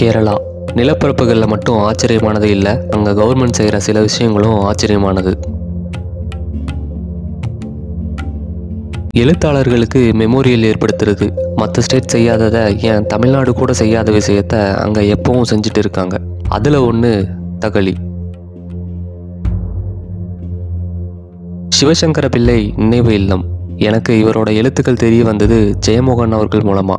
கேரளா நிலப்பரப்புகளில் மட்டும் ஆச்சரியமானது இல்லை அங்கே கவர்மெண்ட் செய்கிற சில விஷயங்களும் ஆச்சரியமானது எழுத்தாளர்களுக்கு மெமோரியல் ஏற்படுத்துறது மற்ற ஸ்டேட் செய்யாததை ஏன் தமிழ்நாடு கூட செய்யாத விஷயத்த அங்கே எப்பவும் செஞ்சுட்டு இருக்காங்க அதில் ஒன்று தகளி சிவசங்கர பிள்ளை நினைவு இல்லம் எனக்கு இவரோட எழுத்துக்கள் தெரிய வந்தது ஜெயமோகன் அவர்கள் மூலமா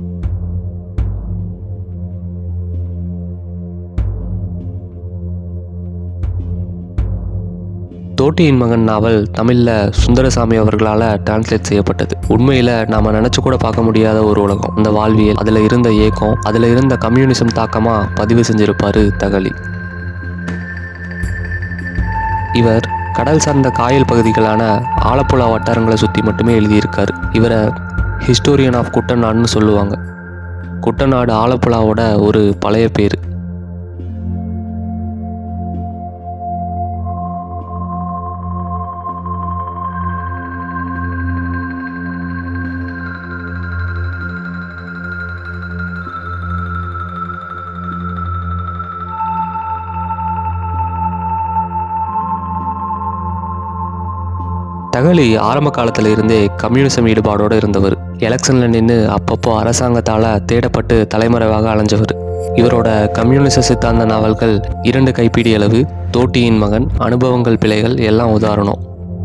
தோட்டியின் மகன் நாவல் தமிழில் சுந்தரசாமி அவர்களால் டிரான்ஸ்லேட் செய்யப்பட்டது உண்மையில் நாம் நினச்சி கூட பார்க்க முடியாத ஒரு உலகம் அந்த வாழ்வியல் அதில் இருந்த ஏக்கம் அதில் இருந்த கம்யூனிசம் தாக்கமாக பதிவு செஞ்சிருப்பாரு தகலி இவர் கடல் சார்ந்த காயல் பகுதிகளான ஆலப்புழா வட்டாரங்களை சுற்றி மட்டுமே எழுதியிருக்காரு இவரை ஹிஸ்டோரியன் ஆஃப் குட்டநாடுன்னு சொல்லுவாங்க குட்டநாடு ஆலப்புழாவோட ஒரு பழைய பேர் தகலி ஆரம்ப காலத்தில் இருந்தே கம்யூனிசம் ஈடுபாடோடு இருந்தவர் எலெக்ஷனில் நின்று அப்பப்போ அரசாங்கத்தால் தேடப்பட்டு தலைமறைவாக அலைஞ்சவர் இவரோட கம்யூனிச சித்தாந்த நாவல்கள் இரண்டு கைப்பிடி அளவு தோட்டியின் மகன் அனுபவங்கள் பிழைகள் எல்லாம் உதாரணம்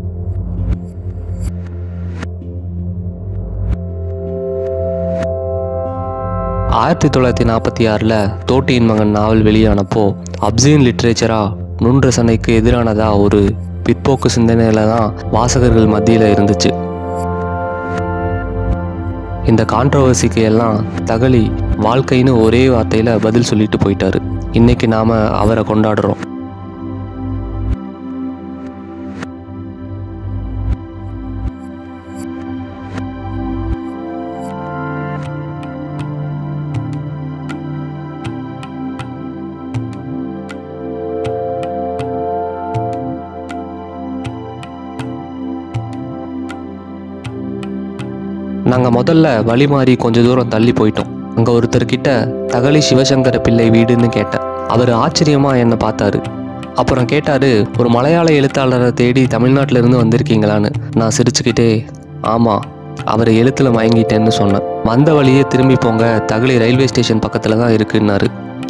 ஆயிரத்தி தொள்ளாயிரத்தி நாற்பத்தி ஆறில் தோட்டியின் மகன் நாவல் வெளியானப்போ அப்சீன் லிட்ரேச்சராக நுண்ரசனைக்கு எதிரானதா ஒரு பிற்போக்கு சிந்தனையில தான் வாசகர்கள் மத்தியில் இருந்துச்சு இந்த கான்ட்ரவர்சிக்கு எல்லாம் தகலி வாழ்க்கைன்னு ஒரே வார்த்தையில் பதில் சொல்லிட்டு போயிட்டாரு இன்னைக்கு நாம் அவரை கொண்டாடுறோம் நாங்கள் முதல்ல வழி மாறி கொஞ்ச தூரம் தள்ளி போயிட்டோம் அங்கே ஒருத்தர்கிட்ட தகலி சிவசங்கர பிள்ளை வீடுன்னு கேட்டேன் அவர் ஆச்சரியமாக என்னை பார்த்தாரு அப்புறம் கேட்டாரு ஒரு மலையாள எழுத்தாளரை தேடி தமிழ்நாட்டுல இருந்து வந்திருக்கீங்களான்னு நான் சிரிச்சுக்கிட்டே ஆமாம் அவர் எழுத்துல மயங்கிட்டேன்னு சொன்னேன் வந்த வழியே திரும்பி போங்க தகலி ரயில்வே ஸ்டேஷன் பக்கத்தில் தான் இருக்குன்னாரு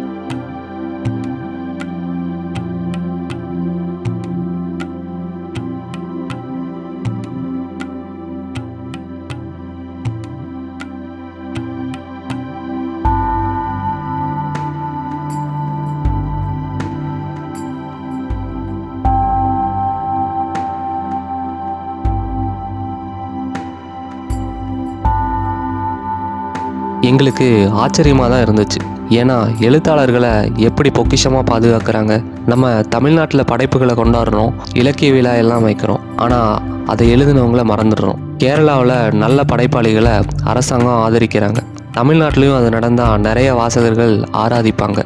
எங்களுக்கு ஆச்சரியமாக தான் இருந்துச்சு ஏன்னா எழுத்தாளர்களை எப்படி பொக்கிஷமாக பாதுகாக்கிறாங்க நம்ம தமிழ்நாட்டில் படைப்புகளை கொண்டாடுறோம் இலக்கிய விழா எல்லாம் வைக்கிறோம் ஆனால் அதை எழுதினவங்கள மறந்துடுறோம் கேரளாவில் நல்ல படைப்பாளிகளை அரசாங்கம் ஆதரிக்கிறாங்க தமிழ்நாட்டிலையும் அது நடந்தால் நிறைய வாசகர்கள் ஆராதிப்பாங்க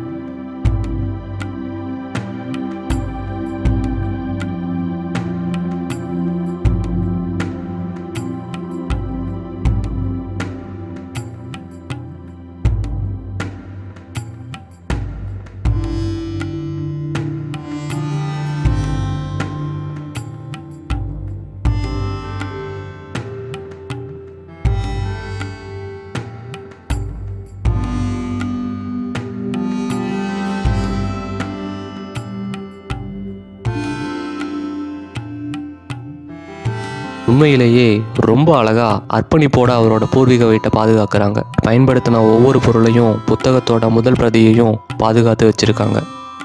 உண்மையிலேயே ரொம்ப அழகா அர்ப்பணிப்போட அவரோட பூர்வீக வீட்டை பாதுகாக்கிறாங்க பயன்படுத்தின ஒவ்வொரு பொருளையும் புத்தகத்தோட முதல் பிரதியையும் பாதுகாத்து வச்சிருக்காங்க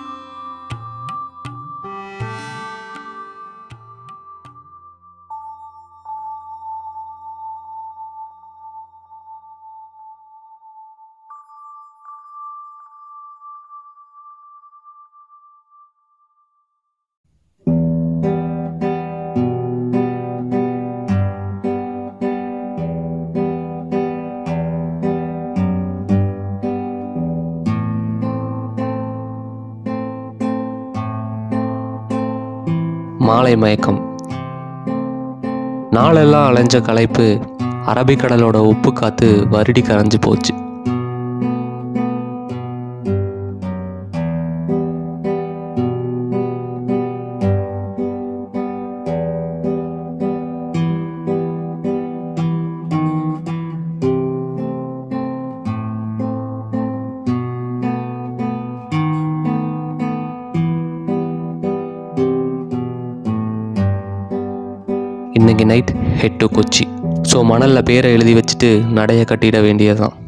மாலை மயக்கம் நாளெல்லாம் அலைஞ்ச களைப்பு அரபிக்கடலோட உப்பு காத்து வருடி கரைஞ்சு போச்சு இன்னைக்கு night head to Kochi so மணலில் பேரை எழுதி வச்சுட்டு நடைய கட்டிட வேண்டியதுதான்